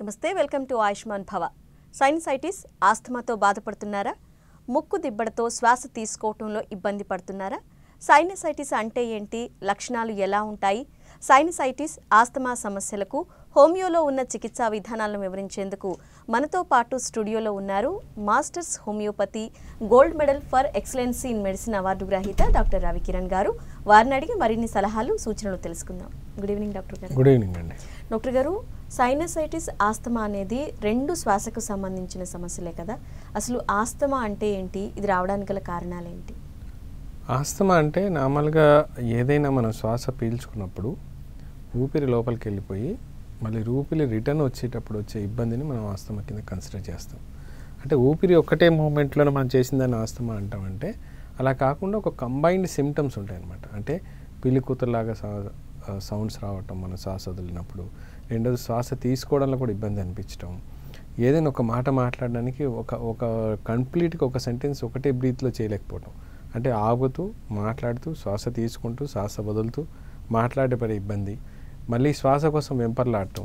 నమస్తే welcome to Ayushman భవ sinusitis ఆస్తమాతో బాధపడుతున్నారా ముక్కు దిబ్బడతో శ్వాస తీసుకోవటంలో ఇబ్బంది పడుతున్నారా సైనసైటిస్ అంటే ఏంటి లక్షణాలు ఎలా ఉంటాయి సైనసైటిస్ ఆస్తమా సమస్యలకు హోమియోలో ఉన్న చికిత్సా విధానాలను వివరించేందుకు మనతో పాటు స్టూడియోలో ఉన్నారు masters homoeopathy gold medal for excellency in medicine award గ్రహీత డాక్టర్ రవికిరణ్ గారు వారిని అడిగి మరిన్ని సలహాలు సూచనలు తెలుసుకుందాం గుడ్ ఈవినింగ్ డాక్టర్ గారు గుడ్ ఈవినింగ్ అండి డాక్టర్ గారు సైనసైటిస్ ఆస్తమా అనేది రెండు శ్వాసకు సంబంధించిన సమస్యలే కదా అసలు ఆస్తమా అంటే ఏంటి ఇది రావడానికి గల కారణాలు ఏంటి ఆస్తమా అంటే నార్మల్గా ఏదైనా మనం శ్వాస పీల్చుకున్నప్పుడు ఊపిరి లోపలికి వెళ్ళిపోయి మళ్ళీ ఊపిరి రిటర్న్ వచ్చేటప్పుడు వచ్చే ఇబ్బందిని మనం ఆస్తమా కింద కన్సిడర్ చేస్తాం అంటే ఊపిరి ఒక్కటే మూమెంట్లోనే మనం చేసిందని ఆస్తమా అంటామంటే అలా కాకుండా ఒక కంబైన్డ్ సిమ్టమ్స్ ఉంటాయి అన్నమాట అంటే పిల్లి కూతురులాగా సౌండ్స్ రావటం మనం శ్వాస వదిలినప్పుడు రెండోది శ్వాస తీసుకోవడంలో కూడా ఇబ్బంది అనిపించడం ఏదైనా ఒక మాట మాట్లాడడానికి ఒక ఒక కంప్లీట్గా ఒక సెంటెన్స్ ఒకటే బ్రీత్లో చేయలేకపోవడం అంటే ఆగుతూ మాట్లాడుతూ శ్వాస తీసుకుంటూ శ్వాస వదులుతూ మాట్లాడేపడే ఇబ్బంది మళ్ళీ శ్వాస కోసం వెంపర్లాడటం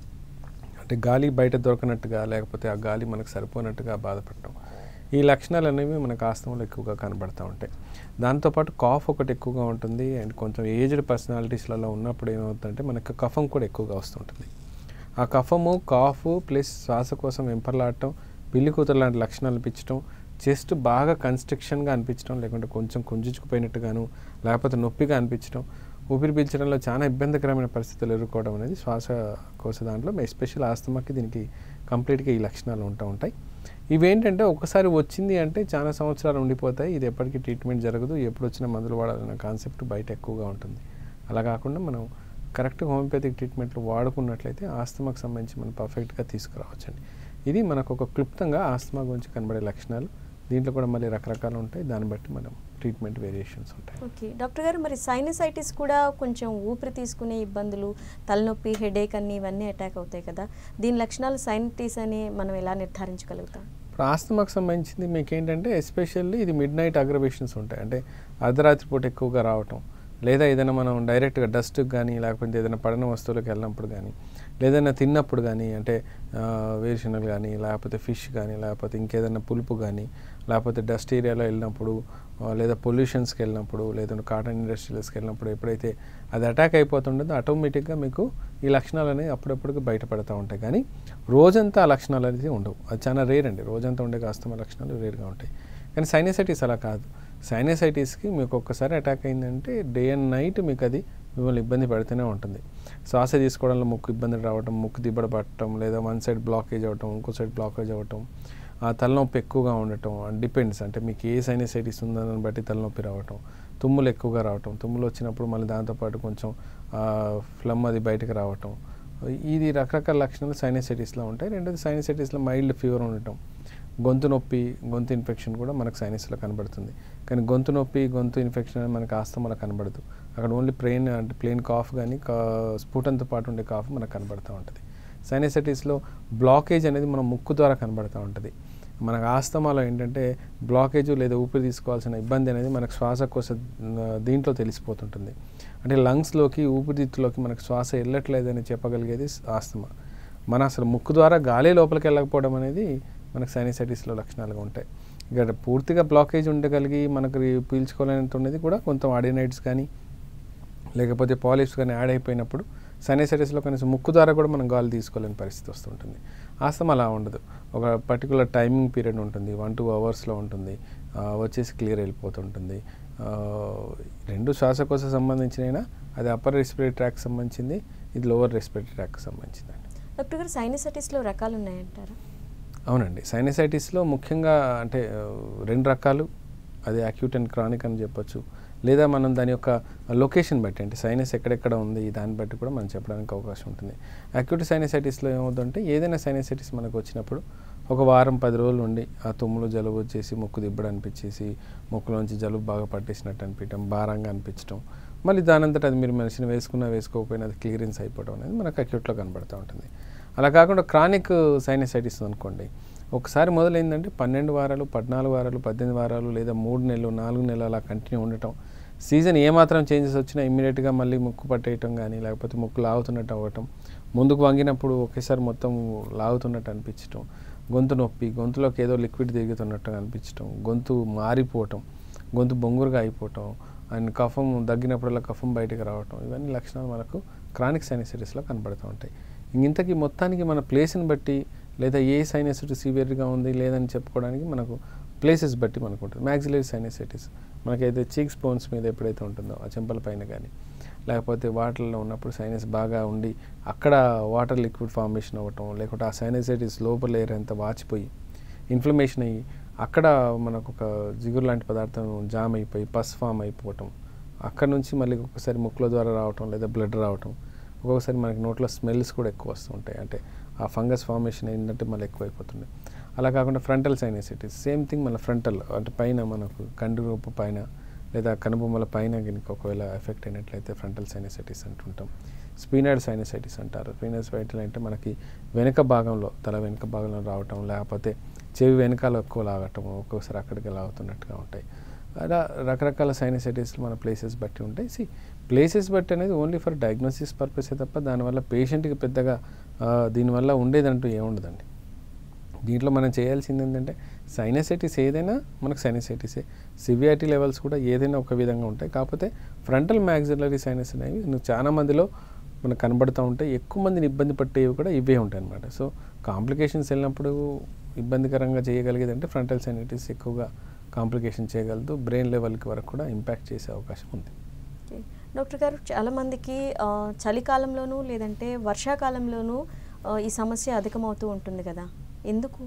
అంటే గాలి బయట దొరకనట్టుగా లేకపోతే ఆ గాలి మనకు సరిపోనట్టుగా బాధపడటం ఈ లక్షణాలు అనేవి మనకు ఆస్తమాలో ఎక్కువగా కనబడుతూ ఉంటాయి దాంతోపాటు కాఫ్ ఒకటి ఎక్కువగా ఉంటుంది అండ్ కొంచెం ఏజ్డ్ పర్సనాలిటీస్లలో ఉన్నప్పుడు ఏమవుతుందంటే మనకు కఫం కూడా ఎక్కువగా వస్తుంటుంది ఆ కఫము కాఫ్ ప్లస్ శ్వాస కోసం వెంపర్లాడటం పిల్లి కూతురు లాంటి లక్షణాలు అనిపించడం చెస్ట్ బాగా కన్స్ట్రక్షన్గా అనిపించడం లేకుంటే కొంచెం కుంజుకుపోయినట్టుగాను లేకపోతే నొప్పిగా అనిపించడం ఊపిరి పీల్చడంలో చాలా ఇబ్బందికరమైన పరిస్థితులు ఎదుర్కోవడం అనేది శ్వాసకోశ దాంట్లో ఎస్పెషల్ ఆస్తమాకి దీనికి కంప్లీట్గా ఈ లక్షణాలు ఉంటూ ఉంటాయి ఇవేంటంటే ఒకసారి వచ్చింది అంటే చాలా సంవత్సరాలు ఉండిపోతాయి ఇది ఎప్పటికీ ట్రీట్మెంట్ జరగదు ఎప్పుడు వచ్చినా మందులు వాడాలన్న కాన్సెప్ట్ బయట ఎక్కువగా ఉంటుంది అలా కాకుండా మనం కరెక్ట్ హోమియోపతిక్ ట్రీట్మెంట్లు వాడుకున్నట్లయితే ఆస్తమాకు సంబంధించి మనం పర్ఫెక్ట్గా తీసుకురావచ్చండి ఇది మనకు ఒక క్లుప్తంగా ఆస్తమా గురించి కనబడే లక్షణాలు దీంట్లో కూడా మళ్ళీ రకరకాలు ఉంటాయి దాన్ని బట్టి మనం ట్రీట్మెంట్ వేరియేషన్స్ ఉంటాయి ఓకే డాక్టర్ గారు మరి సైనసైటిస్ కూడా కొంచెం ఊపిరి తీసుకునే ఇబ్బందులు తలనొప్పి హెడేక్ అన్ని ఇవన్నీ అటాక్ అవుతాయి కదా దీని లక్షణాలు సైనటిస్ అని మనం ఎలా నిర్ధారించగలుగుతాం ఇప్పుడు ఆస్తమాకు సంబంధించింది మీకు ఏంటంటే ఎస్పెషల్లీ ఇది మిడ్ నైట్ అగ్రవేషన్స్ ఉంటాయి అంటే అర్ధరాత్రి పూట ఎక్కువగా రావటం లేదా ఏదైనా మనం డైరెక్ట్గా డస్ట్కి కానీ లేకపోతే ఏదైనా పడిన వస్తువులకు వెళ్ళినప్పుడు కానీ లేదైనా తిన్నప్పుడు కానీ అంటే ఆ, వేరుశనగలు కానీ లేకపోతే ఫిష్ కానీ లేకపోతే ఇంకేదైనా పులుపు కానీ లేకపోతే డస్ట్ ఏరియాలో వెళ్ళినప్పుడు ఆ, లేదా పొల్యూషన్స్కి వెళ్ళినప్పుడు లేదంటే కాటన్ ఇండస్ట్రీస్కి వెళ్ళినప్పుడు ఎప్పుడైతే అది అటాక్ అయిపోతుంటుందో ఆటోమేటిక్గా మీకు ఈ లక్షణాలు అనేవి అప్పుడప్పుడు బయటపడతా ఉంటాయి కానీ రోజంతా ఆ లక్షణాలు అనేది ఉండవు అది చాలా రేర్ అండి రోజంతా ఉండే ఆస్తమా లక్షణాలు రేర్గా ఉంటాయి కానీ సైనసైటిస్ అలా కాదు సైనసైటిస్కి మీకు ఒక్కసారి అటాక్ అయిందంటే డే అండ్ నైట్ మీకు అది మిమ్మల్ని ఇబ్బంది పడుతూనే ఉంటుంది శ్వాస తీసుకోవడంలో ముక్కు ఇబ్బంది రావటం ముక్కు దిబ్బడ పట్టడం లేదా వన్ సైడ్ బ్లాకేజ్ అవ్వటం ఇంకో సైడ్ బ్లాకేజ్ అవ్వటం ఆ తలనొప్పి ఎక్కువగా ఉండటం డిపెండ్స్ అంటే మీకు ఏ సైనసైటిస్ ఉందని బట్టి తలనొప్పి రావటం తుమ్ములు ఎక్కువగా రావటం తుమ్ములు వచ్చినప్పుడు మళ్ళీ దాంతోపాటు కొంచెం ఫ్లమ్ అది బయటకు రావటం ఇది రకరకాల లక్షణాలు సైనసైటిస్లో ఉంటాయి రెండోది సైనసైటిస్లో మైల్డ్ ఫీవర్ ఉండటం గొంతు నొప్పి గొంతు ఇన్ఫెక్షన్ కూడా మనకు సైనస్లో కనబడుతుంది కానీ గొంతు నొప్పి గొంతు ఇన్ఫెక్షన్ అనేది మనకు ఆస్తమాలో కనబడదు అక్కడ ఓన్లీ ప్లెయిన్ అంటే ప్లెయిన్ కాఫ్ కానీ కా స్ఫుటంతో పాటు ఉండే కాఫ్ మనకు కనబడుతూ ఉంటుంది సైనసైటిస్లో బ్లాకేజ్ అనేది మన ముక్కు ద్వారా కనబడుతూ ఉంటుంది మనకు ఆస్తమాలో ఏంటంటే బ్లాకేజ్ లేదా ఊపిరి తీసుకోవాల్సిన ఇబ్బంది అనేది మనకు శ్వాసకోశ ఆ, దీంట్లో తెలిసిపోతుంటుంది అంటే లంగ్స్లోకి ఊపిరితిత్తులోకి మనకు శ్వాస వెళ్ళట్లేదని చెప్పగలిగేది ఆస్తమా మన అసలు ముక్కు ద్వారా గాలి లోపలికి వెళ్ళకపోవడం అనేది మనకు సైనసైటిస్లో లక్షణాలుగా ఉంటాయి ఇక పూర్తిగా బ్లాకేజ్ ఉండగలిగి మనకు రి- పీల్చుకోలేనంత ఉన్నది కూడా కొంత ఆడినైట్స్ కానీ లేకపోతే పాలిప్స్ కానీ యాడ్ అయిపోయినప్పుడు సైనసైటిస్లో కనీసం ముక్కు ద్వారా కూడా మనం గాలి తీసుకోలేని పరిస్థితి వస్తుంటుంది ఆస్తమా అలా ఉండదు ఒక పర్టికులర్ టైమింగ్ పీరియడ్ ఉంటుంది వన్ టూ అవర్స్లో ఉంటుంది ఆ, వచ్చేసి క్లియర్ వెళ్ళిపోతుంటుంది ఆ, రెండు శ్వాసకోశ సంబంధించినైనా అది అప్పర్ రెస్పిరేటరీ ట్రాక్ సంబంధించింది ఇది లోవర్ రెస్పిరేటరీ ట్రాక్ సంబంధించింది డాక్టర్ గారు సైనసైటిస్లో రకాలు ఉన్నాయంటారా అవునండి సైనసైటిస్లో ముఖ్యంగా అంటే ఆ, రెండు రకాలు అది అక్యూట్ అండ్ క్రానిక్ అని చెప్పొచ్చు లేదా మనం దాని యొక్క లొకేషన్ బట్టి అంటే సైనస్ ఎక్కడెక్కడ ఉంది దాన్ని బట్టి కూడా మనం చెప్పడానికి అవకాశం ఉంటుంది అక్యూట్ సైనసైటిస్లో ఏమవుతుందంటే ఏదైనా సైనసైటిస్ మనకు వచ్చినప్పుడు ఒక వారం పది రోజులు ఉండి ఆ తుమ్ములు జలుబు వచ్చేసి ముక్కు దిబ్బడు అనిపించేసి ముక్కులోంచి జలుబు బాగా పట్టేసినట్టు అనిపించడం భారంగా అనిపించడం మళ్ళీ దానంతట అది మీరు మెడిసిన్ వేసుకున్నా వేసుకోకపోయినా అది క్లియరెన్స్ అయిపోవడం అనేది మనకు అక్యూట్లో కనబడుతూ ఉంటుంది అలా కాకుండా క్రానిక్ సైనసైటిస్ అనుకోండి ఒకసారి మొదలైందంటే పన్నెండు వారాలు పద్నాలుగు వారాలు పద్దెనిమిది వారాలు లేదా మూడు నెలలు నాలుగు నెలలు అలా కంటిన్యూ ఉండటం సీజన్ ఏమాత్రం చేంజెస్ వచ్చినా ఇమ్మీడియట్గా మళ్ళీ ముక్కు పట్టేయటం కానీ లేకపోతే ముక్కు లాగుతున్నట్టు అవ్వటం ముందుకు వంగినప్పుడు ఒకేసారి మొత్తం లాగుతున్నట్టు అనిపించటం గొంతు నొప్పి గొంతులోకి ఏదో లిక్విడ్ తిరుగుతున్నట్టు అనిపించటం గొంతు మారిపోవటం గొంతు బొంగురుగా అయిపోవటం అండ్ కఫం దగ్గినప్పుడల్లా కఫం బయటకు రావటం ఇవన్నీ లక్షణాలు మనకు క్రానిక్ సైనసైటిస్లో కనబడుతూ ఉంటాయి ఇంతకీ మొత్తానికి మన ప్లేస్ని బట్టి లేదా ఏ సైనసైటిస్ సివియర్గా ఉంది లేదని చెప్పుకోవడానికి మనకు ప్లేసెస్ బట్టి మనకు ఉంటుంది మ్యాక్సిలరీ సైనసైటిస్ మనకైతే చీక్స్ బోన్స్ మీద ఎప్పుడైతే ఉంటుందో ఆ చెంపల పైన కానీ లేకపోతే వాటర్లో ఉన్నప్పుడు సైనస్ బాగా ఉండి అక్కడ వాటర్ లిక్విడ్ ఫార్మేషన్ అవ్వటం లేకపోతే ఆ సైనసైటిస్ లోపల లేయర్ అంతా వాచిపోయి ఇన్ఫ్లమేషన్ అయ్యి అక్కడ మనకు ఒక జిగురు లాంటి పదార్థం జామ్ అయిపోయి పస్ ఫామ్ అయిపోవటం అక్కడ నుంచి మళ్ళీ ఒక్కొక్కసారి ముక్కుల ద్వారా రావటం లేదా బ్లడ్ రావటం ఒక్కొక్కసారి మనకి నోట్లో స్మెల్స్ కూడా ఎక్కువ వస్తుంటాయి అంటే ఆ ఫంగస్ ఫార్మేషన్ ఏంటంటే మళ్ళీ ఎక్కువ అయిపోతుంది అలా కాకుండా ఫ్రంటల్ సైనసైటిస్ సేమ్ థింగ్ మన ఫ్రంటల్ అంటే పైన మనకు కంటి రూపు పైన లేదా కనుబొమ్మల పైన కనుక ఒకవేళ ఎఫెక్ట్ అయినట్లయితే ఫ్రంటల్ సైనసైటిస్ అంటుంటాం స్పీనాయిడ్ సైనసైటిస్ అంటారు స్పీనాయిడ్ సైనసైటిస్ అంటే మనకి వెనుక భాగంలో తల వెనుక భాగంలో రావటం లేకపోతే చెవి వెనకాల ఎక్కువ లాగటం ఒక్కొక్కసారి అక్కడికి లాగుతున్నట్టుగా ఉంటాయి అలా రకరకాల సైనసైటిస్ మన ప్లేసెస్ బట్టి ఉంటాయి సి ప్లేసెస్ బట్టి అనేది ఓన్లీ ఫర్ డయాగ్నోసిస్ పర్పసే తప్ప దానివల్ల పేషెంట్కి పెద్దగా ఆ, దీనివల్ల ఉండేదంటూ ఏముండదండి దీంట్లో మనం చేయాల్సింది ఏంటంటే సైనసైటిస్ ఏదైనా మనకు సైనసైటిసే సివియారిటీ లెవెల్స్ కూడా ఏదైనా ఒక విధంగా ఉంటాయి కాకపోతే ఫ్రంటల్ మ్యాక్సిలరీ సైనస్ అనేవి నువ్వు చాలా మందిలో మనకు కనబడుతూ ఉంటాయి ఎక్కువ మందిని ఇబ్బంది పట్టేవి కూడా ఇవే ఉంటాయి అనమాట సో కాంప్లికేషన్స్ వెళ్ళినప్పుడు ఇబ్బందికరంగా చేయగలిగేది అంటే ఫ్రంటల్ సైనటిస్ ఎక్కువగా కాంప్లికేషన్ చేయగలదు బ్రెయిన్ లెవెల్కి వరకు కూడా ఇంపాక్ట్ చేసే అవకాశం ఉంది ఓకే. డాక్టర్ గారు చాలామందికి ఆ, చలికాలంలోనూ లేదంటే వర్షాకాలంలోనూ ఆ, ఈ సమస్య అధికమవుతూ ఉంటుంది కదా ఎందుకు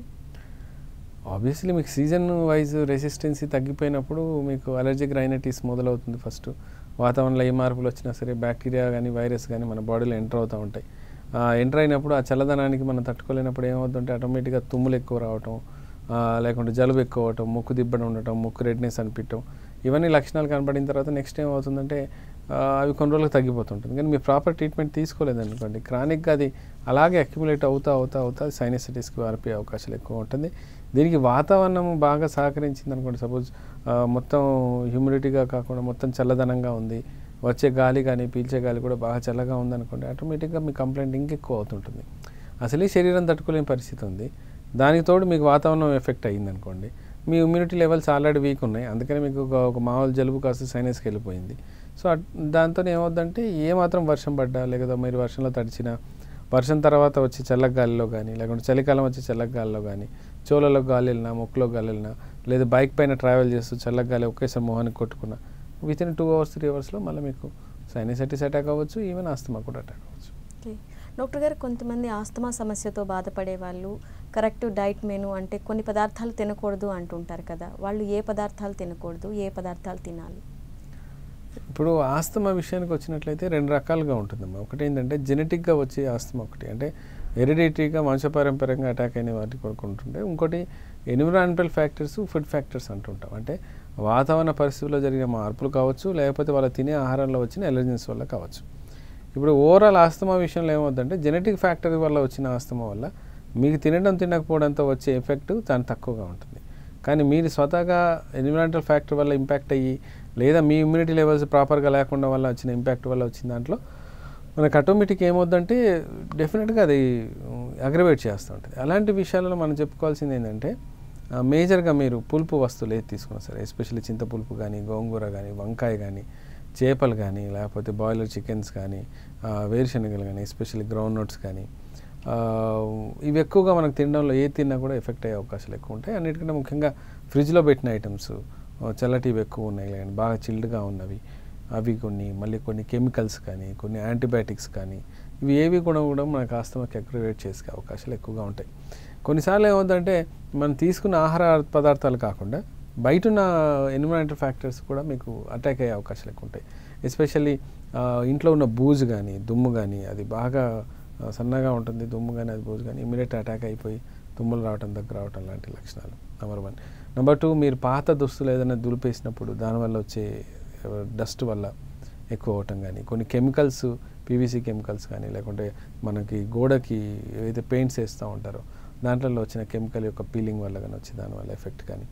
ఆబ్వియస్లీ మీకు సీజన్ వైజ్ రెసిస్టెన్సీ తగ్గిపోయినప్పుడు మీకు అలర్జిక్ రైనటిస్ మొదలవుతుంది ఫస్ట్ వాతావరణంలో ఏ మార్పులు వచ్చినా సరే బ్యాక్టీరియా కానీ వైరస్ కానీ మన బాడీలో ఎంటర్ అవుతూ ఉంటాయి ఎంటర్ అయినప్పుడు ఆ చల్లదనానికి మనం తట్టుకోలేనప్పుడు ఏమవుతుందంటే ఆటోమేటిక్గా తుమ్ములు ఎక్కువ రావటం ఆ, లేకుంటే జలుబు ఎక్కువ అవటం ముక్కు దిబ్బడం ఉండటం ముక్కు రెడ్నెస్ అనిపించడం ఇవన్నీ లక్షణాలు కనపడిన తర్వాత నెక్స్ట్ ఏమవుతుందంటే ఆ, అవి కొన్ని రోజులకు తగ్గిపోతుంటుంది కానీ మీరు ప్రాపర్ ట్రీట్మెంట్ తీసుకోలేదనుకోండి క్రానిక్గా అది అలాగే అక్యుములేట్ అవుతా అవుతా అవుతా సైనసైటిస్కి మారిపోయే అవకాశాలు ఎక్కువ ఉంటుంది దీనికి వాతావరణం బాగా సహకరించింది అనుకోండి సపోజ్ మొత్తం హ్యూమిడిటీగా కాకుండా మొత్తం చల్లదనంగా ఉంది వచ్చే గాలి కానీ పీల్చే గాలి కూడా బాగా చల్లగా ఉందనుకోండి ఆటోమేటిక్గా మీ కంప్లైంట్ ఇంకెక్కువ అవుతుంటుంది అసలే శరీరం తట్టుకోలేని పరిస్థితి ఉంది దానికి తోడు మీకు వాతావరణం ఎఫెక్ట్ అయ్యింది అనుకోండి మీ ఇమ్యూనిటీ లెవెల్స్ ఆల్రెడీ వీక్ ఉన్నాయి అందుకని మీకు ఒక ఒక మామూలు జలుబు కాస్త సైనస్కి వెళ్ళిపోయింది సో అట్- దాంతో ఏమవుద్దంటే ఏ మాత్రం వర్షం పడ్డా లేకపోతే మీరు వర్షంలో తడిచినా వర్షం తర్వాత వచ్చి చల్లగాలిలో కానీ లేకుంటే చలికాలం వచ్చి చల్లగాలిలో కానీ చోలలో గాలి వెళ్ళినా ముక్కులో గాలి వెళ్ళినా లేదా బైక్ పైన ట్రావెల్ చేస్తూ చల్లగాలి ఒకేసారి మొహానికి కొట్టుకున్నా with in two hours three అవర్స్లో మళ్ళీ మీకు సైనసైటిస్ అటాక్ అవ్వచ్చు ఈవెన్ ఆస్తమా కూడా అటాక్ అవ్వచ్చు ఓకే డాక్టర్ గారు కొంతమంది ఆస్తమా సమస్యతో బాధపడే వాళ్ళు కరెక్ట్ డైట్ మెను అంటే కొన్ని పదార్థాలు తినకూడదు అంటుంటారు కదా వాళ్ళు ఏ పదార్థాలు తినకూడదు ఏ పదార్థాలు తినాలి ఇప్పుడు ఆస్తమా విషయానికి వచ్చినట్లయితే రెండు రకాలుగా ఉంటుందమ్మా ఒకటి ఏంటంటే జెనెటిక్గా వచ్చే ఆస్తమా ఒకటి అంటే హెరిడిటరీగా వంశపారంపర్యంగా అటాక్ అయిన వాటి కొరకు ఉంటుంటే ఇంకోటి ఎన్విరాన్మెంటల్ ఫ్యాక్టర్స్ ఫుడ్ ఫ్యాక్టర్స్ అంటుంటాం అంటే వాతావరణ పరిస్థితుల్లో జరిగిన మార్పులు కావచ్చు లేకపోతే వాళ్ళ తినే ఆహారంలో వచ్చిన ఎలర్జెన్స్ వల్ల కావచ్చు ఇప్పుడు ఓవరాల్ ఆస్తమా విషయంలో ఏమవుతుందంటే జెనెటిక్ ఫ్యాక్టర్ వల్ల వచ్చిన ఆస్తమా వల్ల మీకు తినడం తినకపోవడంతో వచ్చే ఎఫెక్ట్ చాలా తక్కువగా ఉంటుంది కానీ మీరు స్వతహాగా ఎన్విరాన్మెంటల్ ఫ్యాక్టర్ వల్ల ఇంపాక్ట్ అయ్యి లేదా మీ ఇమ్యూనిటీ లెవెల్స్ ప్రాపర్గా లేకుండా వల్ల వచ్చిన ఇంపాక్ట్ వల్ల వచ్చిన దాంట్లో మనకు ఆటోమేటిక్ ఏమవుద్దంటే డెఫినెట్గా అది అగ్రవేట్ చేస్తూ ఉంటుంది అలాంటి విషయాలలో మనం చెప్పుకోవాల్సింది ఏంటంటే మేజర్గా మీరు పులుపు వస్తువులు ఏది తీసుకున్నా సరే ఎస్పెషల్లీ చింతపులుపు కానీ గోంగూర కానీ వంకాయ కానీ చేపలు కానీ లేకపోతే బాయిలర్ చికెన్స్ కానీ ఆ, వేరుశనగలు కానీ ఎస్పెషల్లీ గ్రౌండ్ నట్స్ కానీ ఆ, ఇవి ఎక్కువగా మనకు తినడంలో ఏ తిన్నా కూడా ఎఫెక్ట్ అయ్యే అవకాశాలు ఎక్కువ ఉంటాయి అన్నిటికంటే ముఖ్యంగా ఫ్రిడ్జ్లో పెట్టిన ఐటమ్స్ చల్లటివి ఎక్కువ ఉన్నాయి కానీ బాగా చిల్డ్గా ఉన్నవి అవి కొన్ని మళ్ళీ కొన్ని కెమికల్స్ కానీ కొన్ని యాంటీబయాటిక్స్ కానీ ఇవి ఏవి కూడా కూడా మనకు ఆస్తమాకి అగ్రవేట్ చేసే అవకాశాలు ఎక్కువగా ఉంటాయి కొన్నిసార్లు ఏమవుతుందంటే మనం తీసుకున్న ఆహార పదార్థాలు కాకుండా బయట ఉన్న ఎన్విరాన్మెంటల్ ఫ్యాక్టర్స్ కూడా మీకు అటాక్ అయ్యే అవకాశాలు ఎక్కువ ఉంటాయి ఎస్పెషల్లీ ఇంట్లో ఉన్న బూజు కానీ దుమ్ము కానీ అది బాగా ఆ, సన్నగా ఉంటుంది దుమ్ము కానీ అది బూజు కానీ ఇమీడియట్ అటాక్ అయిపోయి తుమ్ములు రావటం దగ్గర రావటం లాంటి లక్షణాలు నెంబర్ వన్ నెంబర్ టూ మీరు పాత దుస్తులు ఏదైనా దులిపేసినప్పుడు దానివల్ల వచ్చే డస్ట్ వల్ల ఎక్కువ అవటం కానీ కొన్ని కెమికల్స్ పీవీసీ కెమికల్స్ కానీ లేకుంటే మనకి గోడకి ఏదైతే పెయింట్స్ వేస్తూ ఉంటారో దాంట్లో వచ్చిన కెమికల్ యొక్క పీలింగ్ వల్ల కానీ వచ్చి దానివల్ల ఎఫెక్ట్ కానీ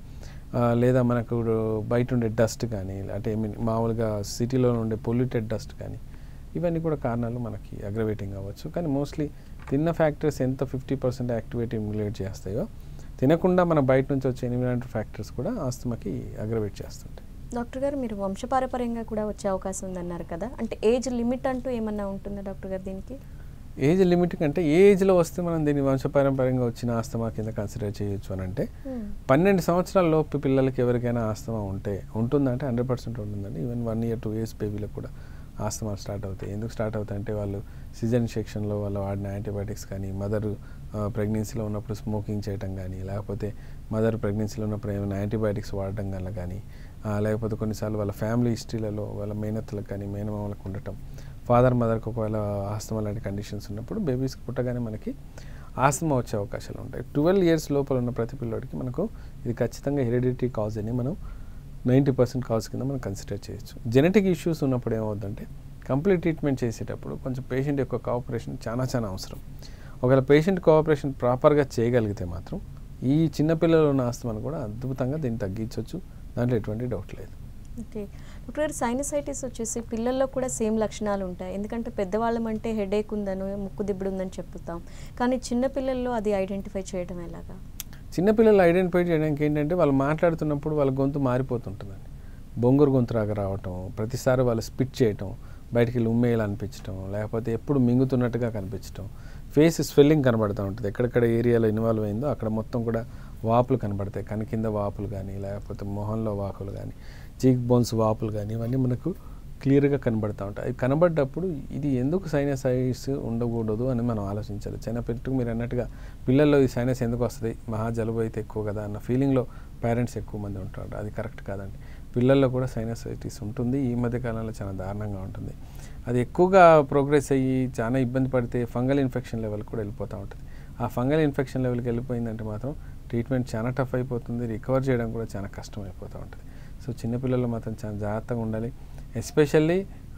ఆ, లేదా మనకు బయట ఉండే డస్ట్ కానీ అంటే ఐ మీన్ మామూలుగా సిటీలో ఉండే పొల్యూటెడ్ డస్ట్ కానీ ఇవన్నీ కూడా కారణాలు మనకి అగ్రవేటింగ్ అవ్వచ్చు కానీ మోస్ట్లీ తిన్న ఫ్యాక్టర్స్ ఎంత ఫిఫ్టీ పర్సెంట్ యాక్టివేట్ ఇమ్యులేట్ చేస్తాయో తినకుండా మన బయట నుంచి వచ్చే ఎన్విరాన్మెంట్ ఫ్యాక్టర్స్ కూడా ఆస్తమాకి అగ్రవేట్ చేస్తుంటాయి డాక్టర్ గారు మీరు వంశపారపర్యంగా కూడా వచ్చే అవకాశం ఉందన్నారు కదా అంటే ఏజ్ లిమిట్ అంటూ ఏమన్నా ఉంటుందా డాక్టర్ గారు దీనికి ఏజ్ లిమిట్ కంటే ఏ ఏజ్లో వస్తే మనం దీన్ని వంశపారంపర్యంగా వచ్చిన ఆస్తమా కింద కన్సిడర్ చేయొచ్చు అని అంటే పన్నెండు సంవత్సరాల లోపు పిల్లలకి ఎవరికైనా ఆస్తమా ఉంటే ఉంటుందంటే హండ్రెడ్ పర్సెంట్ ఉంటుందండి even one year two years బేబీలకు కూడా ఆస్తమా స్టార్ట్ అవుతాయి ఎందుకు స్టార్ట్ అవుతాయి అంటే వాళ్ళు సీజన్ సెక్షన్లో వాళ్ళు వాడిన యాంటీబయాటిక్స్ కానీ మదర్ ప్రెగ్నెన్సీలో ఉన్నప్పుడు స్మోకింగ్ చేయటం కానీ లేకపోతే మదర్ ప్రెగ్నెన్సీలో ఉన్నప్పుడు ఏమైనా యాంటీబయాటిక్స్ వాడటం వల్ల కానీ ఆ, లేకపోతే కొన్నిసార్లు వాళ్ళ ఫ్యామిలీ హిస్టరీలలో వాళ్ళ మేనత్తలకు కానీ మేనమామలకు ఉండటం ఫాదర్ మదర్కి ఒకవేళ ఆస్తమా లాంటి కండిషన్స్ ఉన్నప్పుడు బేబీస్కి పుట్టగానే మనకి ఆస్తమా వచ్చే అవకాశాలు ఉంటాయి ట్వెల్వ్ ఇయర్స్ లోపల ఉన్న ప్రతి పిల్లోడికి మనకు ఇది ఖచ్చితంగా హెరిడిటరీ కాజ్ అని మనం నైంటీ పర్సెంట్ కాజ్ కింద మనం కన్సిడర్ చేయొచ్చు జెనెటిక్ ఇష్యూస్ ఉన్నప్పుడు ఏమవుతుందంటే కంప్లీట్ ట్రీట్మెంట్ చేసేటప్పుడు కొంచెం పేషెంట్ యొక్క కోఆపరేషన్ చాలా చాలా అవసరం ఒకవేళ పేషెంట్ కోఆపరేషన్ ప్రాపర్గా చేయగలిగితే మాత్రం ఈ చిన్నపిల్లలు ఉన్న ఆస్తమాను కూడా అద్భుతంగా దీన్ని తగ్గించవచ్చు దాంట్లో ఎటువంటి డౌట్ లేదు ఓకే డాక్టర్ గారు సైనసైటిస్ వచ్చేసి పిల్లల్లో కూడా సేమ్ లక్షణాలు ఉంటాయి ఎందుకంటే పెద్దవాళ్ళం అంటే హెడేక్ ఉందనో ముక్కు దిబ్బడు ఉందని చెప్తాం కానీ చిన్న పిల్లల్లో అది ఐడెంటిఫై చేయడం ఎలాగా చిన్నపిల్లలు ఐడెంటిఫై చేయడానికి ఏంటంటే వాళ్ళు మాట్లాడుతున్నప్పుడు వాళ్ళ గొంతు మారిపోతుంటుందండి బొంగురు గొంతులాగా రావటం ప్రతిసారి వాళ్ళు స్పిట్ చేయటం బయటికి వెళ్ళి ఉమ్మేయాలి అనిపించడం లేకపోతే ఎప్పుడు మింగుతున్నట్టుగా కనిపించడం ఫేస్ స్వెల్లింగ్ కనబడుతూ ఉంటుంది ఎక్కడెక్కడ ఏరియాలో ఇన్వాల్వ్ అయిందో అక్కడ మొత్తం కూడా వాపులు కనబడతాయి కని కింద వాపులు కానీ లేకపోతే మొహంలో వాపులు కానీ చీక్ బోన్స్ వాపులు కానీ ఇవన్నీ మనకు క్లియర్గా కనబడుతూ ఉంటాయి అవి కనబడ్డప్పుడు ఇది ఎందుకు సైనసైటిస్ ఉండకూడదు అని మనం ఆలోచించాలి చిన్నపిల్లలకు మీరు అన్నట్టుగా పిల్లల్లో ఈ సైనస్ ఎందుకు వస్తుంది మహా జలుబు అయితే ఎక్కువ కదా అన్న ఫీలింగ్లో పేరెంట్స్ ఎక్కువ మంది ఉంటారు అది కరెక్ట్ కాదండి పిల్లల్లో కూడా సైనసైటిస్ ఉంటుంది ఈ మధ్య కాలంలో చాలా దారుణంగా ఉంటుంది అది ఎక్కువగా ప్రోగ్రెస్ అయ్యి చాలా ఇబ్బంది పడితే ఫంగల్ ఇన్ఫెక్షన్ లెవెల్ కూడా వెళ్ళిపోతూ ఉంటుంది ఆ ఫంగల్ ఇన్ఫెక్షన్ లెవెల్కి వెళ్ళిపోయిందంటే మాత్రం ట్రీట్మెంట్ చాలా టఫ్ అయిపోతుంది రికవర్ చేయడం కూడా చాలా కష్టం అయిపోతూ ఉంటుంది సో చిన్నపిల్లలు మాత్రం చాలా జాగ్రత్తగా ఉండాలి ఎస్పెషల్లీ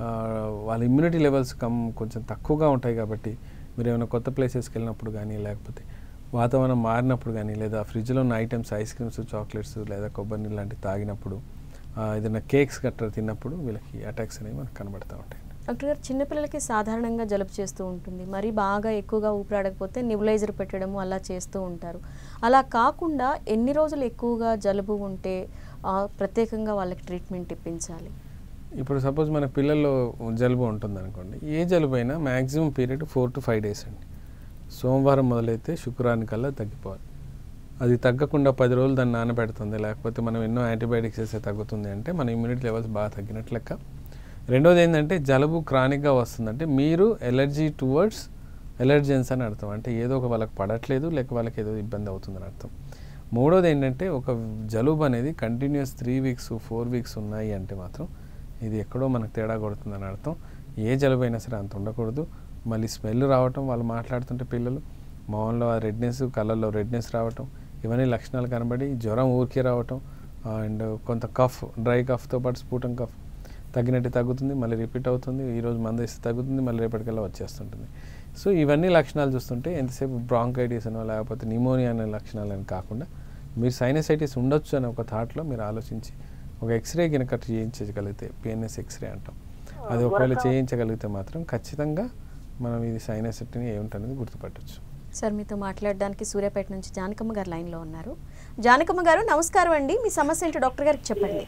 వాళ్ళ ఇమ్యూనిటీ లెవెల్స్ కమ్ కొంచెం తక్కువగా ఉంటాయి కాబట్టి మీరు ఏమైనా కొత్త ప్లేసెస్కి వెళ్ళినప్పుడు కానీ లేకపోతే వాతావరణం మారినప్పుడు కానీ లేదా ఫ్రిడ్జ్లో ఉన్న ఐటమ్స్ ఐస్ క్రీమ్స్ చాక్లెట్స్ లేదా కొబ్బరి నీళ్ళు లాంటివి తాగినప్పుడు ఆ, ఏదైనా కేక్స్ గట్రా తిన్నప్పుడు వీళ్ళకి అటాక్స్ అనేవి మనకు కనబడుతూ ఉంటాయి డాక్టర్ గారు చిన్నపిల్లలకి సాధారణంగా జలుబు చేస్తూ ఉంటుంది మరి బాగా ఎక్కువగా ఊపిరాడకపోతే నిబులైజర్ పెట్టడము అలా చేస్తూ ఉంటారు అలా కాకుండా ఎన్ని రోజులు ఎక్కువగా జలుబు ఉంటే ఆ, ప్రత్యేకంగా వాళ్ళకి ట్రీట్మెంట్ ఇప్పించాలి ఇప్పుడు సపోజ్ మన పిల్లల్లో జలుబు ఉంటుంది అనుకోండి ఏ జలుబు అయినా maximum period four to five days అండి సోమవారం మొదలైతే శుక్రవారం కల్లా తగ్గిపోవాలి అది తగ్గకుండా పది రోజులు దాన్ని నానబెడుతుంది లేకపోతే మనం ఎన్నో యాంటీబయాటిక్స్ వేస్తే తగ్గుతుంది అంటే మన ఇమ్యూనిటీ లెవెల్స్ బాగా తగ్గినట్లు లెక్క రెండోది ఏంటంటే జలుబు క్రానిక్గా వస్తుందంటే మీరు ఎలర్జీ టువర్డ్స్ ఎలర్జెన్స్ అని అర్థం అంటే ఏదో ఒక వాళ్ళకి పడట్లేదు లేక వాళ్ళకి ఏదో ఇబ్బంది అవుతుందని అర్థం మూడోది ఏంటంటే ఒక జలుబు అనేది continuous three weeks four weeks ఉన్నాయి అంటే మాత్రం ఇది ఎక్కడో మనకు తేడా కొడుతుందని అర్థం ఏ జలుబు అయినా సరే అంత ఉండకూడదు మళ్ళీ స్మెల్ రావటం వాళ్ళు మాట్లాడుతుంటే పిల్లలు మొహంలో ఆ రెడ్నెస్ కళ్ళల్లో రెడ్నెస్ రావటం ఇవన్నీ లక్షణాలు కనబడి జ్వరం ఊరికే రావటం అండ్ కొంత కఫ్ డ్రై కఫ్తో పాటు స్ఫూటం కఫ్ తగ్గినట్టు తగ్గుతుంది మళ్ళీ రిపీట్ అవుతుంది ఈరోజు మందు వేస్తే తగ్గుతుంది మళ్ళీ రేపటికల్లా వచ్చేస్తుంటుంది సో ఇవన్నీ లక్షణాలు చూస్తుంటే ఎంతసేపు బ్రాంకైటిస్ అనో లేకపోతే నిమోనియా అనే లక్షణాలు అని కాకుండా మీరు సైనసైటిస్ ఉండొచ్చు అనే ఒక థాట్లో మీరు ఆలోచించి ఒక ఎక్స్రే కనుక చేయించగలిగితే పిఎన్ఎస్ ఎక్స్రే అంటాం అది ఒకవేళ చేయించగలిగితే మాత్రం ఖచ్చితంగా మనం ఇది సైనసైటిని ఏమిటనేది గుర్తుపట్టచ్చు సార్ మీతో మాట్లాడడానికి సూర్యాపేట నుంచి జానకమ్మ గారు లైన్లో ఉన్నారు జానకమ్మ గారు నమస్కారం అండి మీ సమస్య ఏంటో డాక్టర్ గారికి చెప్పండి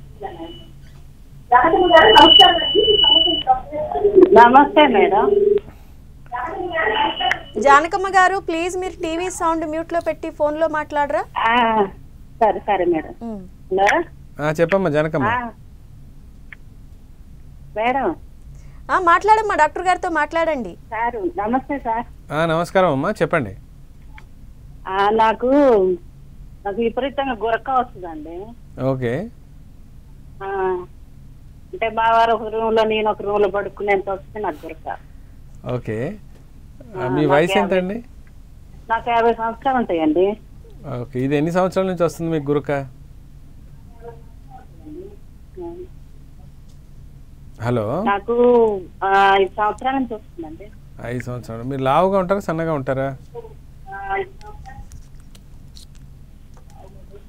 నమస్తే మేడం జానకమ్మ గారు ప్లీజ్ మీరు టీవీ సౌండ్ మ్యూట్లో పెట్టి ఫోన్లో మాట్లాడరా ఆ, సరే సరే మేడం ఉమ్. హలో ఆ, చెప్పమ్మా జనకమ్మ ఆ. మేడం ఆ, మాట్లాడమ్మా డాక్టర్ గారితో మాట్లాడండి సారు నమస్తే సార్ ఆ, నమస్కారం అమ్మా చెప్పండి ఆ, నాకు నాకు విపరీతంగా గురక వస్తుందండి ఓకే ఆ, అంటే మా వారు ఒక రూమ్ లో నేను ఒక రూమ్ లో పడుకునేంత వస్తుంది నాకు గురక ఓకే ఆ, ఆ, మీ నాకు వయసు యాభై. ఎంతండి నాకు యాభై సంవత్సరాలు ఉంటాయండి ఓకే ఇది ఎన్ని సంవత్సరాల నుంచి వస్తుంది మీకు గురక హలో నాకు ఆ, ఐదు సంవత్సరాల నుంచి వస్తుందండి ఐదు సంవత్సరాలు మీరు లావుగా ఉంటారా సన్నగా ఉంటారా ఆ, ఐదు సంవత్సరాలు.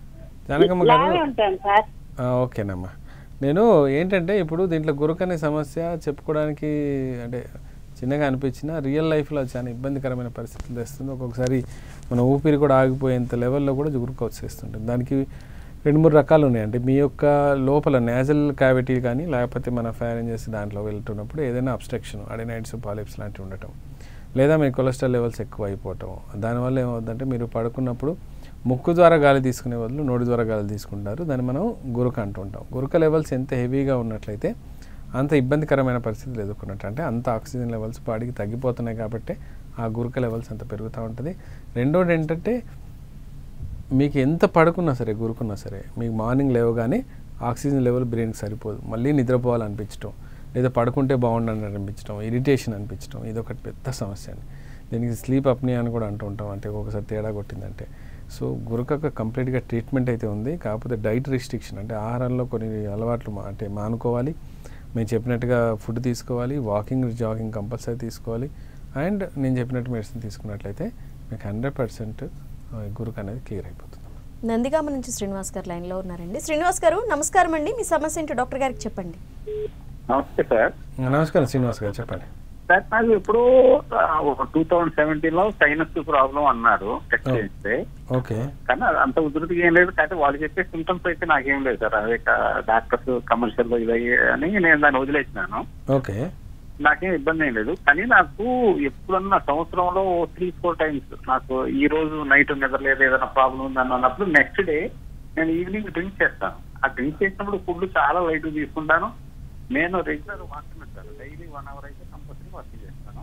జానకమ్మ గారు లావే ఉంటాను సార్ ఆ, ఓకేనమ్మా నేను ఏంటంటే ఇప్పుడు దీంట్లో గురకనే సమస్య చెప్పుకోవడానికి అంటే చిన్నగా అనిపించిన రియల్ లైఫ్లో చాలా ఇబ్బందికరమైన పరిస్థితులు తెస్తుంది ఒక్కొక్కసారి మన ఊపిరి కూడా ఆగిపోయేంత లెవెల్లో కూడా గురక వచ్చేస్తుంటుంది దానికి రెండు మూడు రకాలు ఉన్నాయి అంటే మీ యొక్క లోపల నేజల్ క్యావిటీ కానీ లేకపోతే మన ఫైరెంజెస్ దాంట్లో వెళ్తున్నప్పుడు ఏదైనా అబ్స్ట్రక్షన్ అడినైట్స్ పాలిప్స్ లాంటివి ఉండటం లేదా మీ కొలెస్ట్రాల్ లెవెల్స్ ఎక్కువ అయిపోవటం దానివల్ల ఏమవుతుందంటే మీరు పడుకున్నప్పుడు ముక్కు ద్వారా గాలి తీసుకునే బదులు నోటి ద్వారా గాలి తీసుకుంటారు దాన్ని మనం గురక అంటుంటాం గురక లెవెల్స్ ఎంత హెవీగా ఉన్నట్లయితే అంత ఇబ్బందికరమైన పరిస్థితులు ఎదుర్కొన్నట్టు అంటే అంత ఆక్సిజన్ లెవెల్స్ బాడీకి తగ్గిపోతున్నాయి కాబట్టి ఆ గురక లెవెల్స్ అంత పెరుగుతూ ఉంటుంది రెండోది ఏంటంటే మీకు ఎంత పడుకున్నా సరే గురుకున్నా సరే మీకు మార్నింగ్ లేవగానే ఆక్సిజన్ లెవెల్ బ్రెయిన్కి సరిపోదు మళ్ళీ నిద్రపోవాలనిపించడం లేదా పడుకుంటే బాగుండని అనిపించడం ఇరిటేషన్ అనిపించడం ఇది ఒకటి పెద్ద సమస్య అండి దీనికి స్లీప్ అప్నీ అని కూడా అంటూ ఉంటాం అంటే ఒకసారి తేడా కొట్టిందంటే సో గురకకు కంప్లీట్గా ట్రీట్మెంట్ అయితే ఉంది కాకపోతే డైట్ రిస్ట్రిక్షన్ అంటే ఆహారంలో కొన్ని అలవాట్లు మా- అంటే మానుకోవాలి మేము చెప్పినట్టుగా ఫుడ్ తీసుకోవాలి వాకింగ్ జాగింగ్ కంపల్సరీ తీసుకోవాలి అండ్ నేను చెప్పినట్టు మెడిసిన్ తీసుకున్నట్లయితే మీకు హండ్రెడ్ పర్సెంట్ గురుకు అనేది క్లియర్ అయిపోతుంది నందిగామ నుంచి శ్రీనివాస్ గారు లైన్లో ఉన్నారండి శ్రీనివాస్ గారు నమస్కారం అండి మీ సమస్య ఏంటో డాక్టర్ గారికి చెప్పండి నమస్తే సార్ నమస్కారం శ్రీనివాస్ గారు చెప్పండి సార్ నాకు ఇప్పుడు టూ థౌజండ్ సెవెంటీన్ లో సైనస్ ప్రాబ్లం అన్నారు టెస్ట్ Oh. చేస్తే ఓకే కానీ అది అంత ఉధృతిగా ఏం లేదు కానీ వాళ్ళు చెప్పే సిమ్టమ్స్ అయితే నాకేం లేదు సార్ అదే డాక్టర్స్ కమర్షియల్ లో ఇవి అని నేను దాన్ని వదిలేసినాను ఓకే నాకేం ఇబ్బంది ఏం లేదు కానీ నాకు ఎప్పుడన్నా సంవత్సరంలో త్రీ ఫోర్ టైమ్స్ నాకు ఈ రోజు నైట్ నిద్రలేదు ఏదైనా ప్రాబ్లం ఉందని అన్నప్పుడు నెక్స్ట్ డే నేను ఈవినింగ్ డ్రింక్ చేస్తాను ఆ డ్రింక్ చేసినప్పుడు ఫుడ్ చాలా లైట్ తీసుకుంటాను నేను regular walking sir daily one hour అయితే కంపల్సరీ వాకింగ్ చేస్తాను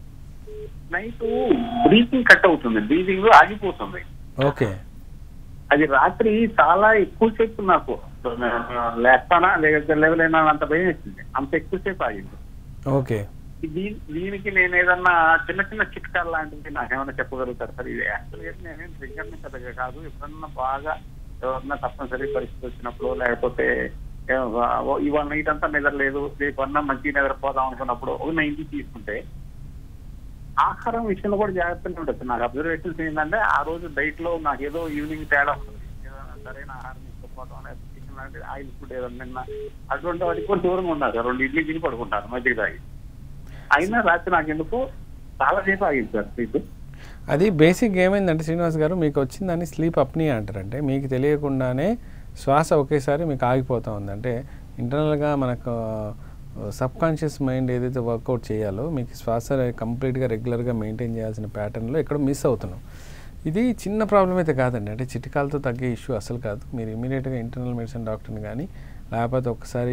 నైట్ బ్రీతింగ్ కట్ అవుతుంది బ్రీతింగ్ ఆగిపోతుంది ఓకే అది రాత్రి చాలా ఎక్కువసేపు నాకు లేస్తానా లేకపోతే లేవలేనా అంత భయం వేసింది అంత ఎక్కువసేపు ఆగింది ఓకే దీ- దీనికి నేను ఏదన్నా చిన్న చిన్న చిట్కాలు లాంటివి నాకేమైనా చెప్పగలుగుతారు సార్ ఇది యాక్చువల్గా నేనేం ట్రిగ్గర్ పెద్దగా కాదు ఎప్పుడన్నా బాగా ఎవరన్నా తప్పనిసరి పరిస్థితి వచ్చినప్పుడు లేకపోతే ఏ, ఓ, ఇవాళ నైట్ అంతా నిద్రలేదు రేపు అన్నా మంచి నిద్రపోదాం అనుకున్నప్పుడు ఒక నైన్టీ తీసుకుంటే ఆహారం విషయంలో కూడా జాగ్రత్తగా ఉంటుంది నాకు అబ్జర్వేషన్స్ ఏంటంటే ఆ రోజు డైట్ లో నాకు ఏదో ఈవినింగ్ తేడా ఉంటుంది ఏదైనా సరైన ఆహారం తీసుకోకపోవడం లేదా చికెన్ లాంటి ఆయిల్ ఫుడ్ ఏదైనా తిన్నా అటువంటి వాటికి కూడా దూరంగా ఉన్నారు రెండు ఇడ్లీ తిని పడుకుంటాను మధ్య తాగి అయినా రాత్రి నాకు ఎందుకు చాలా సేపు ఆగింది సార్ స్లీప్ అది బేసిక్ ఏమైందంటే శ్రీనివాస్ గారు మీకు వచ్చిందని స్లీప్ అప్నీ అంటారంటే మీకు తెలియకుండానే శ్వాస ఒకేసారి మీకు ఆగిపోతూ ఉంది అంటే ఇంటర్నల్గా మనకు సబ్ కాన్షియస్ మైండ్ ఏదైతే వర్కౌట్ చేయాలో మీకు శ్వాస కంప్లీట్గా రెగ్యులర్గా మెయింటైన్ చేయాల్సిన ప్యాటర్న్లో ఎక్కడో మిస్ అవుతున్నాం ఇది చిన్న ప్రాబ్లం అయితే కాదండి అంటే చిటికాలతో తగ్గే ఇష్యూ అసలు కాదు మీరు ఇమీడియట్గా ఇంటర్నల్ మెడిసిన్ డాక్టర్ని కానీ లేకపోతే ఒకసారి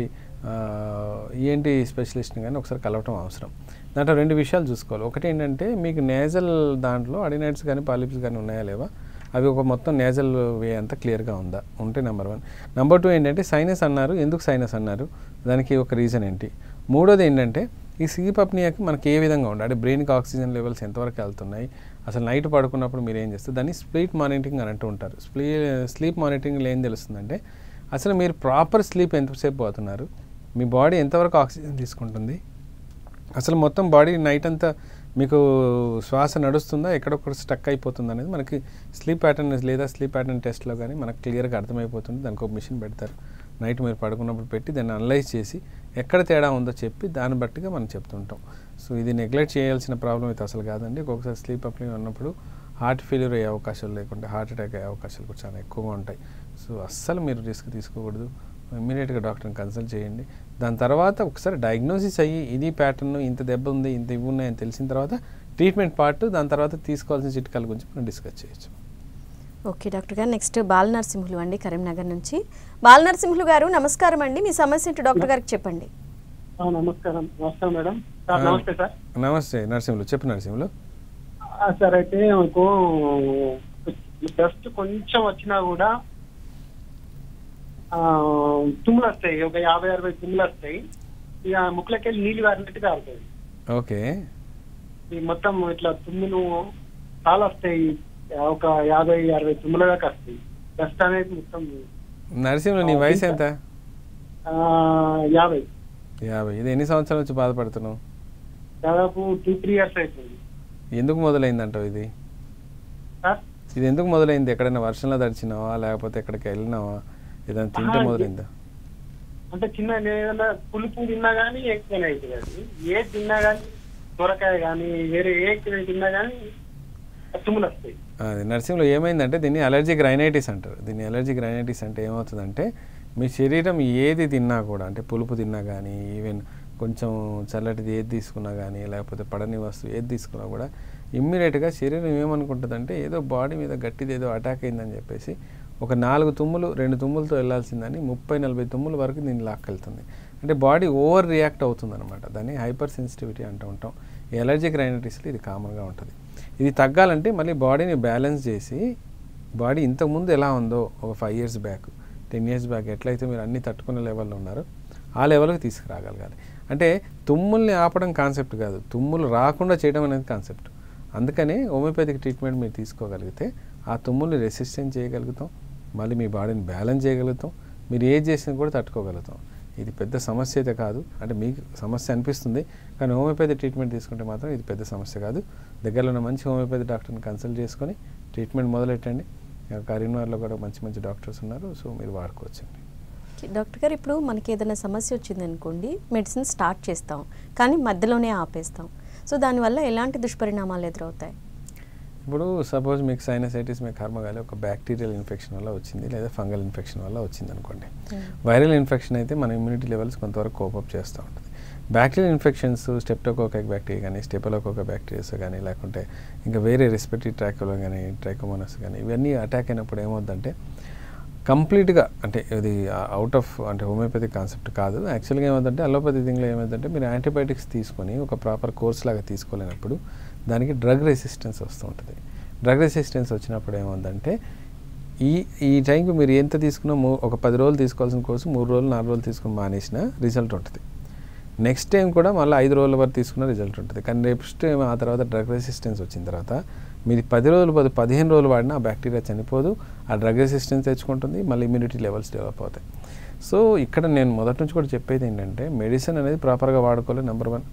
ఈఎన్టీ స్పెషలిస్ట్ని కానీ ఒకసారి కలవటం అవసరం దాంట్లో రెండు విషయాలు చూసుకోవాలి ఒకటి ఏంటంటే మీకు నేజల్ దాంట్లో అడినైట్స్ కానీ పాలిప్స్ కానీ ఉన్నాయా లేవా అవి ఒక మొత్తం నేజల్ వే అంతా క్లియర్గా ఉందా ఉంటే నెంబర్ వన్ నెంబర్ టూ ఏంటంటే సైనస్ అన్నారు ఎందుకు సైనస్ అన్నారు దానికి ఒక రీజన్ ఏంటి మూడోది ఏంటంటే ఈ స్లీప్ అప్నియాకి మనకి ఏ విధంగా ఉండాలి అంటే బ్రెయిన్కి ఆక్సిజన్ లెవెల్స్ ఎంతవరకు వెళ్తున్నాయి అసలు నైట్ పడుకున్నప్పుడు మీరు ఏం చేస్తారు దాన్ని స్లీప్ మానిటరింగ్ అని అంటూ ఉంటారు స్లీ స్లీప్ మానిటరింగ్లో ఏం తెలుస్తుందంటే అసలు మీరు ప్రాపర్ స్లీప్ ఎంతసేపు పోతున్నారు మీ బాడీ ఎంతవరకు ఆక్సిజన్ తీసుకుంటుంది అసలు మొత్తం బాడీ నైట్ అంతా మీకు శ్వాస నడుస్తుందా ఎక్కడొక్కడ స్టక్ అయిపోతుందా అనేది మనకి స్లీప్ ప్యాటర్న్ లేదా స్లీప్ ప్యాటర్న్ టెస్ట్లో కానీ మనకు క్లియర్గా అర్థమైపోతుంది దానికి ఒక మిషన్ పెడతారు నైట్ మీరు పడుకున్నప్పుడు పెట్టి దాన్ని అనలైజ్ చేసి ఎక్కడ తేడా ఉందో చెప్పి దాన్ని బట్టిగా మనం చెప్తుంటాం సో ఇది నెగ్లెక్ట్ చేయాల్సిన ప్రాబ్లం అయితే అసలు కాదండి ఒక్కొక్కసారి స్లీప్ అప్లై ఉన్నప్పుడు హార్ట్ ఫెయిల్యూర్ అయ్యే అవకాశాలు లేకుంటే హార్ట్ అటాక్ అయ్యే అవకాశాలు కూడా చాలా ఎక్కువగా ఉంటాయి సో అస్సలు మీరు రిస్క్ తీసుకోకూడదు ఇమ్మీడియట్గా డాక్టర్ని కన్సల్ట్ చేయండి దాని తర్వాత ఒకసారి డయాగ్నోసిస్ అయ్యి ఇది ప్యాటర్న్ ఇంత దెబ్బ ఉంది ఇంత ఇవి ఉన్నాయని తెలిసిన తర్వాత ట్రీట్మెంట్ పార్ట్ దాని తర్వాత తీసుకోవాల్సిన చిట్కాల గురించి మనం డిస్కస్ చేయొచ్చు ఓకే డాక్టర్ గారు నెక్స్ట్ బాల నరసింహులు అండి కరీంనగర్ నుంచి బాల నరసింహులు గారు నమస్కారం అండి మీ సమస్య ఏంటో డాక్టర్ గారికి చెప్పండి ఆ, నమస్కారం నమస్కారం మేడం సార్ ఆ. నమస్తే సార్ నమస్తే నరసింహులు చెప్పు నరసింహులు ఆ, సార్ అయితే మాకు డస్ట్ కొంచెం వచ్చినా కూడా ఆ, తుమ్ములు వస్తాయి ఒక యాభై అరవై తుమ్ములు వస్తాయి ఇక ముక్కులకెళ్ళి నీళ్ళు కారినట్టు కారుతాయి ఓకే ఈ మొత్తం ఇట్లా తుమ్ములు చాలా వస్తాయి ఒక యాభై అరవై తుమ్ముల దాకా వస్తాయి డస్ట్ అనేది మొత్తం నరసింహులు నీ వయసు ఎంత ఆ, యాభై యాభై ఇది ఎన్ని సంవత్సరాల నుంచి బాధపడుతున్నావు దాదాపు టూ త్రీ ఇయర్స్ అవుతుంది ఎందుకు మొదలైందంటావు ఇది సార్ ఇది ఎందుకు మొదలైంది ఎక్కడైనా వర్షంలో తడిచినావా లేకపోతే ఎక్కడికి వెళ్ళినావా ఏదైనా తింటే ఆహా, మొదలైందా అంటే చిన్న నేను ఏదైనా పులుపు తిన్నా కానీ ఎక్కువనే అవుతుంది అది ఏది తిన్నా కానీ సొరకాయ కానీ వేరే ఏ తిన్నా కానీ తుమ్ములు వస్తాయి అది నర్సింగ్లో ఏమైందంటే దీన్ని అలర్జిక్ రైనైటిస్ అంటారు దీన్ని అలర్జిక్ రైనైటిస్ అంటే ఏమవుతుందంటే మీ శరీరం ఏది తిన్నా కూడా అంటే పులుపు తిన్నా కానీ ఈవెన్ కొంచెం చల్లటిది ఏది తీసుకున్నా కానీ లేకపోతే పడని వస్తువు ఏది తీసుకున్నా కూడా ఇమ్మీడియట్గా శరీరం ఏమనుకుంటుందంటే ఏదో బాడీ మీద గట్టిది ఏదో అటాక్ అయిందని చెప్పేసి ఒక నాలుగు తుమ్ములు రెండు తుమ్ములతో వెళ్ళాల్సిందని ముప్పై నలభై తుమ్ముల వరకు దీన్ని లాక్కెళ్తుంది అంటే బాడీ ఓవర్ రియాక్ట్ అవుతుంది అనమాట దాన్ని హైపర్ సెన్సిటివిటీ అంటూ ఉంటాం ఈ ఎలర్జిక్ రైనైటిస్లో ఇది కామన్గా ఉంటుంది ఇది తగ్గాలంటే మళ్ళీ బాడీని బ్యాలెన్స్ చేసి బాడీ ఇంతకుముందు ఎలా ఉందో ఒక five years back ten years back ఎట్లయితే మీరు అన్ని తట్టుకునే లెవెల్లో ఉన్నారో ఆ లెవెల్కి తీసుకురాగలగాలి అంటే తుమ్ముల్ని ఆపడం కాన్సెప్ట్ కాదు తుమ్ములు రాకుండా చేయడం అనేది కాన్సెప్ట్ అందుకనే హోమియోపతిక్ ట్రీట్మెంట్ మీరు తీసుకోగలిగితే ఆ తుమ్ముల్ని రెసిస్టెన్స్ చేయగలుగుతాం మళ్ళీ మీ బాడీని బ్యాలెన్స్ చేయగలుగుతాం మీరు ఏది చేసినా కూడా తట్టుకోగలుగుతాం ఇది పెద్ద సమస్య అయితే కాదు అంటే మీకు సమస్య అనిపిస్తుంది కానీ హోమియోపతి ట్రీట్మెంట్ తీసుకుంటే మాత్రం ఇది పెద్ద సమస్య కాదు దగ్గరలో ఉన్న మంచి హోమియోపతి డాక్టర్ని కన్సల్ట్ చేసుకొని ట్రీట్మెంట్ మొదలెట్టండి కరీంనగర్లో కూడా మంచి మంచి డాక్టర్స్ ఉన్నారు సో మీరు వాడుకోవచ్చండి ఓకే, డాక్టర్ గారు ఇప్పుడు మనకి ఏదైనా సమస్య వచ్చింది అనుకోండి మెడిసిన్ స్టార్ట్ చేస్తాం కానీ మధ్యలోనే ఆపేస్తాం సో దానివల్ల ఎలాంటి దుష్పరిణామాలు ఎదురవుతాయి ఇప్పుడు సపోజ్ మీకు సైనసైటిస్ మీకు కర్మగాలి ఒక బ్యాక్టీరియల్ ఇన్ఫెక్షన్ వల్ల వచ్చింది లేదా ఫంగల్ ఇన్ఫెక్షన్ వల్ల వచ్చింది అనుకోండి వైరల్ ఇన్ఫెక్షన్ అయితే మన ఇమ్యూనిటీ లెవెల్స్ కొంతవరకు కోపప్ చేస్తూ ఉంటుంది బ్యాక్టీరియల్ ఇన్ఫెక్షన్స్ స్టెప్టోకోకైక్ బ్యాక్టీరియా కానీ స్టెపలోకోక బ్యాక్టీరియాస్ కానీ లేకుంటే ఇంకా వేరే రెస్పిరేటరీ ట్రాక్లో కానీ ట్రైకోమోనస్ కానీ ఇవన్నీ అటాక్ అయినప్పుడు ఏమవుద్దంటే కంప్లీట్గా అంటే ఇది అవుట్ ఆఫ్ అంటే హోమియోపతి కాన్సెప్ట్ కాదు యాక్చువల్గా ఏమవుతుందంటే అలోపతి థింగ్లో ఏమవుతుందంటే మీరు యాంటీబయాటిక్స్ తీసుకొని ఒక ప్రాపర్ కోర్స్ లాగా తీసుకోలేనప్పుడు దానికి డ్రగ్ రెసిస్టెన్స్ వస్తూ ఉంటుంది డ్రగ్ రెసిస్టెన్స్ వచ్చినప్పుడు ఏమవుతుందంటే ఈ ఈ టైంకి మీరు ఎంత తీసుకున్నా మూ- ఒక పది రోజులు తీసుకోవాల్సిన కోర్సు మూడు రోజులు నాలుగు రోజులు తీసుకుని మానేసిన రిజల్ట్ ఉంటుంది నెక్స్ట్ టైం కూడా మళ్ళీ ఐదు రోజుల వరకు తీసుకున్న రిజల్ట్ ఉంటుంది కానీ నెక్స్ట్ టైం ఆ తర్వాత డ్రగ్ రెసిస్టెన్స్ వచ్చిన తర్వాత మీరు పది రోజులు పది పదిహేను రోజులు వాడినా ఆ బ్యాక్టీరియా చనిపోదు ఆ డ్రగ్ రెసిస్టెన్స్ తెచ్చుకుంటుంది మళ్ళీ ఇమ్యూనిటీ లెవెల్స్ డెవలప్ అవుతాయి సో ఇక్కడ నేను మొదటి నుంచి కూడా చెప్పేది ఏంటంటే మెడిసిన్ అనేది ప్రాపర్గా వాడుకోవాలి నెంబర్ వన్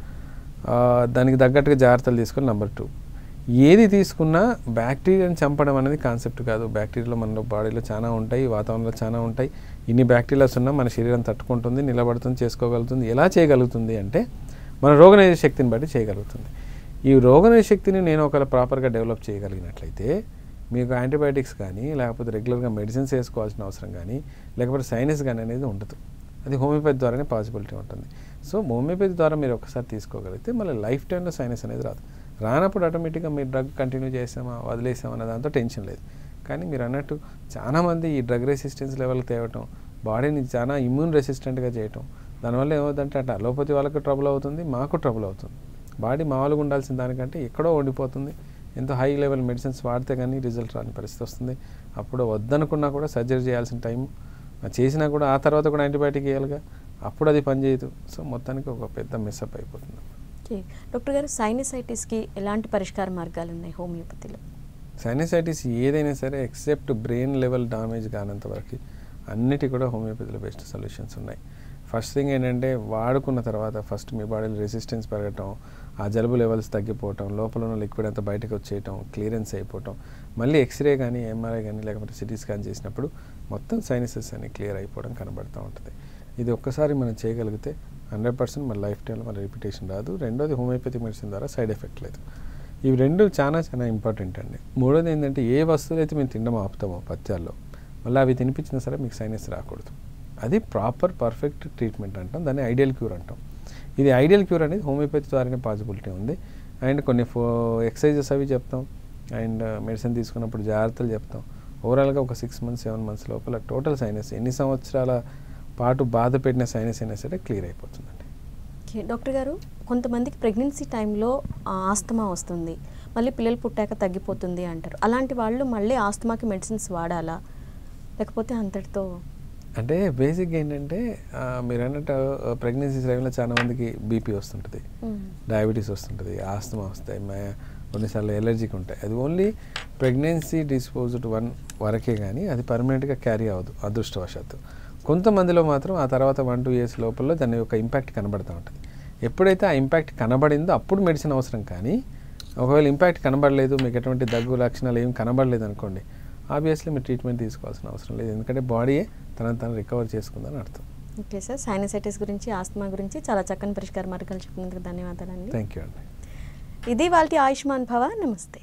దానికి తగ్గట్టుగా జాగ్రత్తలు తీసుకోవాలి నెంబర్ టూ ఏది తీసుకున్నా బ్యాక్టీరియాని చంపడం అనేది కాన్సెప్ట్ కాదు బ్యాక్టీరియాలో మన బాడీలో చాలా ఉంటాయి వాతావరణంలో చాలా ఉంటాయి ఇన్ని బ్యాక్టీరియాస్ ఉన్నా మన శరీరం తట్టుకుంటుంది నిలబడుతుంది చేసుకోగలుగుతుంది ఎలా చేయగలుగుతుంది అంటే మన రోగనిరోధక శక్తిని బట్టి చేయగలుగుతుంది ఈ రోగనిరోధక శక్తిని నేను ఒకవేళ ప్రాపర్గా డెవలప్ చేయగలిగినట్లయితే మీకు యాంటీబయాటిక్స్ కానీ లేకపోతే రెగ్యులర్గా మెడిసిన్స్ వేసుకోవాల్సిన అవసరం కానీ లేకపోతే సైనస్ కానీ అనేది ఉండదు అది హోమియోపతి ద్వారానే పాసిబిలిటీ ఉంటుంది సో హోమియోపతి ద్వారా మీరు ఒకసారి తీసుకోగలిగితే మళ్ళీ లైఫ్ టైంలో సైనస్ అనేది రాదు రానప్పుడు ఆటోమేటిక్గా మీరు డ్రగ్ కంటిన్యూ చేసామా వదిలేసామా అన్న దాంతో టెన్షన్ లేదు కానీ మీరు అన్నట్టు చాలామంది ఈ డ్రగ్ రెసిస్టెన్స్ లెవెల్ తేవటం బాడీని చాలా ఇమ్యూన్ రెసిస్టెంట్గా చేయటం దానివల్ల ఏమవుతుందంటే అటు అలోపతి వాళ్ళకి ట్రబుల్ అవుతుంది మాకు ట్రబుల్ అవుతుంది బాడీ మామూలుగా ఉండాల్సిన దానికంటే ఎక్కడో ఉండిపోతుంది ఎంతో హై లెవెల్ మెడిసిన్స్ వాడితే కానీ రిజల్ట్ రాని పరిస్థితి వస్తుంది అప్పుడు వద్దనుకున్నా కూడా సర్జరీ చేయాల్సిన టైం చేసినా కూడా ఆ తర్వాత కూడా యాంటీబయాటిక్ వేయాలిగా అప్పుడు అది పనిచేయదు సో మొత్తానికి ఒక పెద్ద మిస్అప్ అయిపోతుంది ఓకే డాక్టర్ గారు సైనసైటిస్కి ఎలాంటి పరిష్కార మార్గాలు ఉన్నాయి హోమియోపతిలో సైనసైటిస్ ఏదైనా సరే ఎక్సెప్ట్ బ్రెయిన్ లెవెల్ డామేజ్ కానంత వరకు అన్నిటి కూడా హోమియోపతిలో బెస్ట్ సొల్యూషన్స్ ఉన్నాయి ఫస్ట్ థింగ్ ఏంటంటే వాడుకున్న తర్వాత ఫస్ట్ మీ బాడీలో రెసిస్టెన్స్ పెరగటం ఆ జలుబు లెవెల్స్ తగ్గిపోవటం లోపల ఉన్న లిక్విడ్ అంతా బయటకు వచ్చేయటం క్లియరెన్స్ అయిపోవటం మళ్ళీ ఎక్స్రే కానీ ఎంఆర్ఐ కానీ లేకపోతే సిటీ స్కాన్ చేసినప్పుడు మొత్తం సైనసెస్ అన్ని క్లియర్ అయిపోవడం కనబడుతూ ఉంటుంది ఇది ఒక్కసారి మనం చేయగలిగితే హండ్రెడ్ పర్సెంట్ మన లైఫ్ టైంలో మన రిపిటేషన్ రాదు రెండోది హోమియోపతి మెడిసిన్ ద్వారా సైడ్ ఎఫెక్ట్ లేదు ఇవి రెండు చాలా చాలా ఇంపార్టెంట్ అండి మూడోది ఏంటంటే ఏ వస్తువులు అయితే మేము తినడం ఆపుతామో పత్యాల్లో మళ్ళీ అవి తినిపించినా సరే మీకు సైనస్ రాకూడదు అది ప్రాపర్ పర్ఫెక్ట్ ట్రీట్మెంట్ అంటాం దాన్ని ఐడియల్ క్యూర్ అంటాం ఇది ఐడియల్ క్యూర్ అనేది హోమియోపతి ద్వారానే పాసిబిలిటీ ఉంది అండ్ కొన్ని ఫో ఎక్సర్సైజెస్ అవి చెప్తాం అండ్ మెడిసిన్ తీసుకున్నప్పుడు జాగ్రత్తలు చెప్తాం ఓవరాల్గా ఒక సిక్స్ మంత్స్ సెవెన్ మంత్స్ లోపల టోటల్ సైనస్ ఎన్ని సంవత్సరాల పాటు బాధ పెట్టిన సైనస్ అయినా సరే క్లియర్ అయిపోతుందండి ఓకే డాక్టర్ గారు కొంతమందికి ప్రెగ్నెన్సీ టైంలో ఆస్తమా వస్తుంది మళ్ళీ పిల్లలు పుట్టాక తగ్గిపోతుంది అంటారు అలాంటి వాళ్ళు మళ్ళీ ఆస్తమాకి మెడిసిన్స్ వాడాలా లేకపోతే అంతటితో అంటే బేసిక్ ఏంటంటే ఆ, మీరు అన్నట్టు ప్రెగ్నెన్సీ టైంలో చాలా మందికి బీపీ వస్తుంటుంది డయాబెటీస్ వస్తుంటుంది ఆస్తమా వస్తాయి మ- కొన్నిసార్లు ఎలర్జీకి ఉంటాయి అది ఓన్లీ ప్రెగ్నెన్సీ డిస్పోజ్డ్ వన్ వరకే కానీ అది పర్మనెంట్గా క్యారీ అవ్వదు అదృష్టవశాత్తు కొంతమందిలో మాత్రం ఆ తర్వాత వన్ టూ ఇయర్స్ లోపల దాని యొక్క ఇంపాక్ట్ కనబడుతూ ఉంటుంది ఎప్పుడైతే ఆ ఇంపాక్ట్ కనబడిందో అప్పుడు మెడిసిన్ అవసరం కానీ ఒకవేళ ఇంపాక్ట్ కనబడలేదు మీకు ఎటువంటి దగ్గు లక్షణాలు ఏం కనబడలేదు అనుకోండి ఆబ్వియస్లీ మీరు ట్రీట్మెంట్ తీసుకోవాల్సిన అవసరం లేదు ఎందుకంటే బాడీయే తనను తను రికవర్ చేసుకుందని అర్థం ఓకే సార్ సైనసైటిస్ గురించి ఆస్తమా గురించి చాలా చక్కని పరిష్కార మార్గాలు చెప్పినందుకు ధన్యవాదాలండి థ్యాంక్ యూ అండి ఇది వాళ్ళ ఆయుష్మాన్ భవ నమస్తే